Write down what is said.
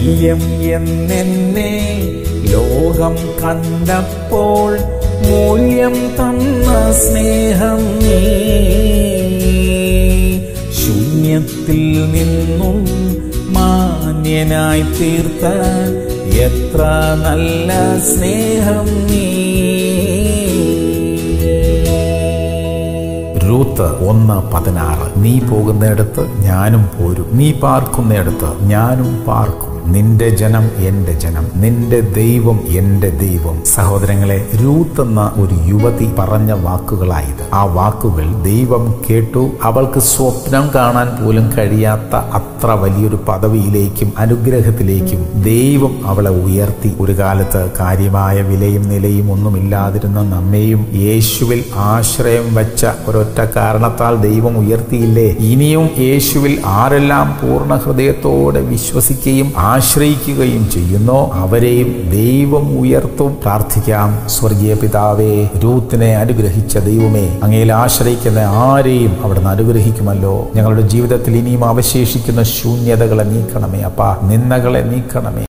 ശല്യം എന്നെന്നെ ലോകം കണ്ടപ്പോൾ മൂല്യം തന്ന സ്നേഹം നീ ശൂന്യത്തിൽ നിന്നും മാന്യനായി തീർത്ത എത്ര നല്ല സ്നേഹം നീ രൂത്ത് ഒന്ന് പതിനാറ് നീ പോകുന്നിടത്ത് ഞാനും പോരും നീ പാർക്കുന്നിടത്ത് ഞാനും പാർക്കും നിന്റെ ജനം എന്റെ ജനം നിന്റെ ദൈവം എന്റെ ദൈവം സഹോദരങ്ങളെ രൂത്ത് എന്ന ഒരു യുവതി പറഞ്ഞ വാക്കുകളായത് ആ വാക്കുകൾ ദൈവം കേട്ടു അവൾക്ക് സ്വപ്നം കാണാൻ പോലും കഴിയാത്ത അത്ര വലിയൊരു പദവിയിലേക്കും അനുഗ്രഹത്തിലേക്കും ദൈവം അവളെ ഉയർത്തി ഒരു കാലത്ത് കാര്യമായ വിലയും നിലയും ഒന്നുമില്ലാതിരുന്ന നമ്മെയും യേശുവിൽ ആശ്രയം വെച്ച ഒരൊറ്റ കാരണത്താൽ ദൈവം ഉയർത്തിയില്ലേ ഇനിയും യേശുവിൽ ആരെല്ലാം പൂർണ്ണ ഹൃദയത്തോടെ വിശ്വസിക്കുകയും ആശ്രയിക്കുകയും ചെയ്യുന്നോ അവരെയും ദൈവം ഉയർത്തും പ്രാർത്ഥിക്കാം സ്വർഗീയ പിതാവേ രൂത്തിനെ അനുഗ്രഹിച്ച ദൈവമേ അങ്ങയിൽ ആശ്രയിക്കുന്ന ആരെയും അവിടുന്ന് അനുഗ്രഹിക്കുമല്ലോ ഞങ്ങളുടെ ജീവിതത്തിൽ ഇനിയും അവശേഷിക്കുന്ന ശൂന്യതകളെ നീക്കണമേ അപ്പാ നിന്ദകളെ നീക്കണമേ